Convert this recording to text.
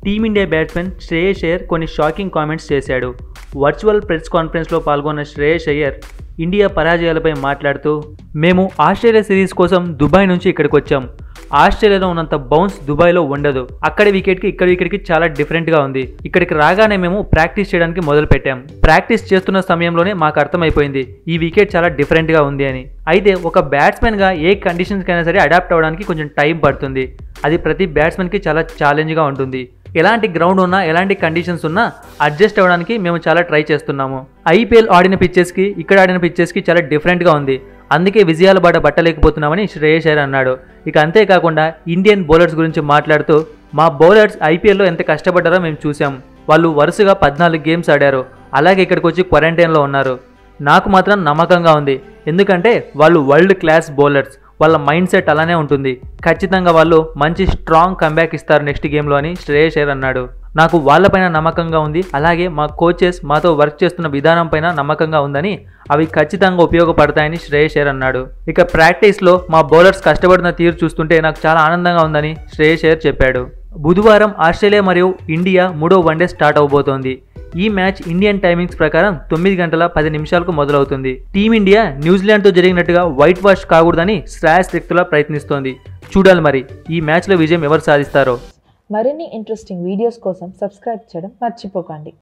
team India batsmen Shreyas Iyer కొన్ని shocking comments చేశాడు virtual press కాన్ఫరెన్స్లో పాల్గొన్న శ్రేయస్ అయ్యర్ ఇండియా పరాజయాలపై మాట్లాడుతూ మేము ఆస్ట్రేలియా సిరీస్ కోసం దుబాయ్ నుంచి ఇక్కడికి వచ్చాం ఆస్ట్రేలియాలో ఉన్నంత బౌన్స్ దుబాయ్లో ఉండదు అక్కడి వికెట్కి ఇక్కడ వికెట్కి చాలా డిఫరెంట్గా ఉంది ఇక్కడికి రాగానే మేము ప్రాక్టీస్ చేయడానికి మొదలు పెట్టాం ప్రాక్టీస్ చేస్తున్న సమయంలోనే మాకు అర్థమైపోయింది ఈ వికెట్ చాలా డిఫరెంట్గా ఉంది అని అయితే ఒక బ్యాట్స్మెన్గా ఏ కండిషన్స్కైనా సరే అడాప్ట్ అవ్వడానికి కొంచెం టైం పడుతుంది అది ప్రతి బ్యాట్స్మెన్కి చాలా ఛాలెంజ్గా ఉంటుంది ఎలాంటి గ్రౌండ్ ఉన్నా ఎలాంటి కండిషన్స్ ఉన్నా అడ్జస్ట్ అవ్వడానికి మేము చాలా ట్రై చేస్తున్నాము ఐపీఎల్ ఆడిన పిచ్చెస్కి ఇక్కడ ఆడిన పిచ్చెస్కి చాలా డిఫరెంట్గా ఉంది అందుకే విజయాల బాట పట్టలేకపోతున్నామని శ్రేయస్ అయ్యర్ అన్నాడు ఇక అంతేకాకుండా ఇండియన్ బౌలర్స్ గురించి మాట్లాడుతూ మా బౌలర్స్ ఐపీఎల్లో ఎంత కష్టపడ్డారో మేము చూసాం వాళ్ళు వరుసగా పద్నాలుగు గేమ్స్ ఆడారు అలాగే ఇక్కడికి వచ్చి క్వారంటైన్లో ఉన్నారు నాకు మాత్రం నమ్మకంగా ఉంది ఎందుకంటే వాళ్ళు వరల్డ్ క్లాస్ బౌలర్స్ వాళ్ళ మైండ్ సెట్ అలానే ఉంటుంది ఖచ్చితంగా వాళ్ళు మంచి స్ట్రాంగ్ కంబ్యాక్ ఇస్తారు నెక్స్ట్ గేమ్లో అని శ్రేయస్ అయ్యర్ అన్నాడు నాకు వాళ్ళపైన నమ్మకంగా ఉంది అలాగే మా కోచెస్ మాతో వర్క్ చేస్తున్న విధానం పైన నమ్మకంగా ఉందని అవి ఖచ్చితంగా ఉపయోగపడతాయని శ్రేయస్ అయ్యర్ అన్నాడు ఇక ప్రాక్టీస్లో మా బౌలర్స్ కష్టపడిన తీరు చూస్తుంటే నాకు చాలా ఆనందంగా ఉందని శ్రేయస్ అయ్యర్ చెప్పాడు బుధవారం ఆస్ట్రేలియా మరియు ఇండియా మూడో వన్డే స్టార్ట్ అవబోతోంది ఈ మ్యాచ్ ఇండియన్ టైమింగ్స్ ప్రకారం తొమ్మిది గంటల పది నిమిషాలకు మొదలవుతుంది టీమిండియా న్యూజిలాండ్తో జరిగినట్టుగా వైట్ వాష్ కాకూడదని శ్రేయస్ రిక్తులా ప్రయత్నిస్తోంది చూడాలి మరి ఈ మ్యాచ్లో విజయం ఎవరు సాధిస్తారో మరిన్ని ఇంట్రెస్టింగ్ వీడియోస్ కోసం సబ్స్క్రైబ్ చేయడం మర్చిపోకండి